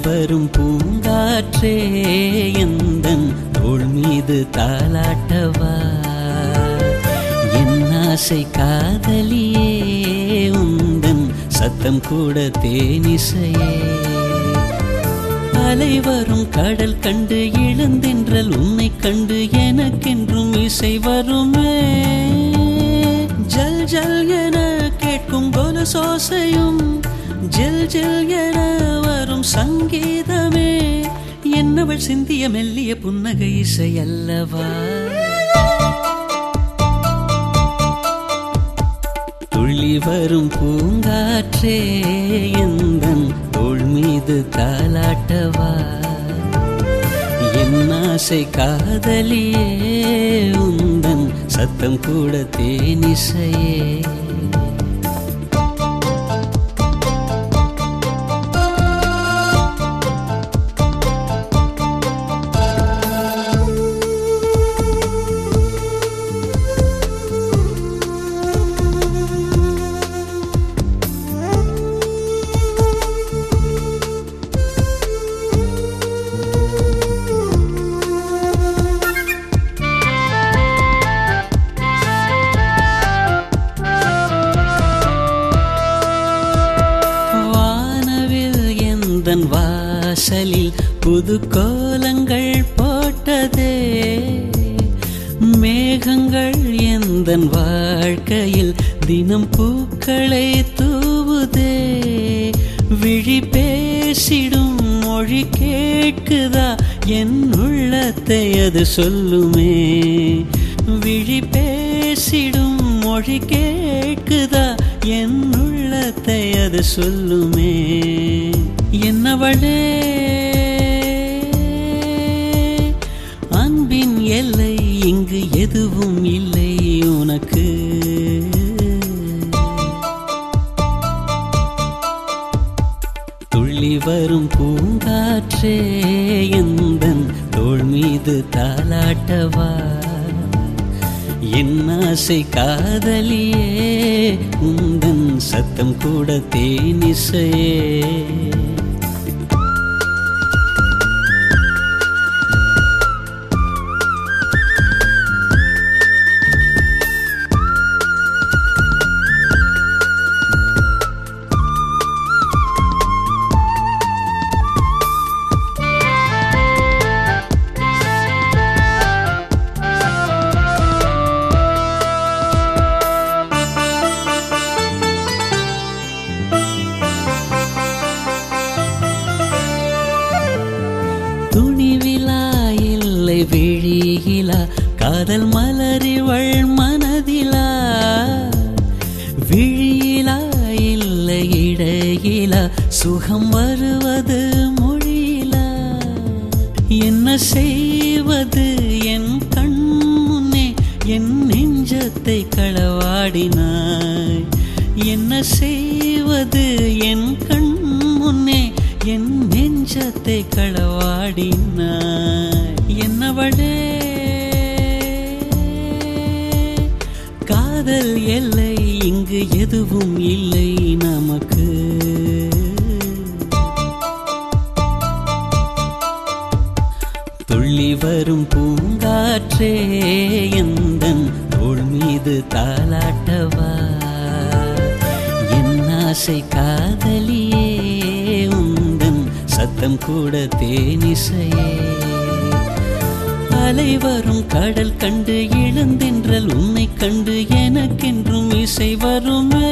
வரும் பூங்காற்றே எந்தன் தோள் மீது தாலாட்டவா என் ஆசை காதலியே உந்தன் சத்தம் கூட தேனிசையே அலை வரும் கடல் கண்டு இழந்தென்றல் உன்னை கண்டு எனக்கென்றும் இசை வருமே ஜல் ஜல் என கேட்கும் கொலுசோசையும் ஜில் ஜில் என வரும் சங்கீதமே என்னவள் சிந்திய மெல்லிய புன்னகை இசை அல்லவா துள்ளி வரும் பூங்காற்றே எந்தன் தோள் மீது தாலாட்டவா என் ஆசை காதலியே உந்தன் சத்தம் கூட தேனிசையே வானவில் எந்தன் வாசலில் புது கோலங்கள் போட்டதே மேகங்கள் எந்தன் வாழ்க்கையில் தினம் பூக்களை தூவுதே விழி பேசிடும் மொழி கேட்குதா என் உள்ளத்தை அது சொல்லுமே விழி பேசிடும் மொழி கேட்குதா என் உள்ளத்தை அது சொல்லுமே என்னவளே அன்பின் எல்லை இங்கு எதுவும் இல்லை உனக்கு துள்ளி வரும் பூங்காற்றே எந்தன் தோள் மீது தாலாட்டவா என் ஆசை காதலியே உந்தன் சத்தம் கூட தேனிசையே துணிவிலா இல்லை விழியிலா காதல் மலரிவள் மனதிலா விழியிலா இல்லை இடையிலா சுகம் வருவது மொழியிலா என்ன செய்வது என் கண் முன்னே என் நெஞ்சத்தை களவாடினாய் என்ன செய்வது என் கண் முன்னே என் நெஞ்சத்தை களவாடினாய் என்னவளே காதல் எல்லை இங்கு எதுவும் இல்லை நமக்கு துள்ளி வரும் பூங்காற்றே எந்தன் தோள் மீது தாலாட்டவா என் ஆசை காதலியே உந்தன் சத்தம் கூட தேனிசையே அலை வரும் கடல் கண்டு இழந்தென்றல் உன்னை கண்டு எனக்கென்றும் இசை வருமே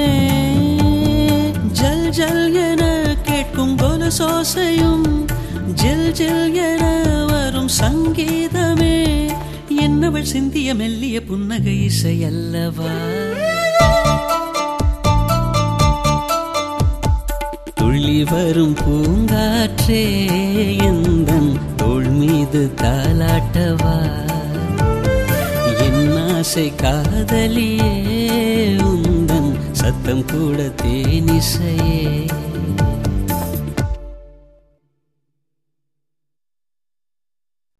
ஜல் ஜல் என கேட்கும் கொலுசோசையும் ஜில் ஜில் என வரும் சங்கீதமே என்னவள் சிந்திய மெல்லிய புன்னகை இசை அல்லவா துள்ளி வரும் பூங்காற்றே எந்தன் தோள் மீது தாலாட்டவா என் ஆசை காதலியே உந்தன் சத்தம் கூட தேனிசையே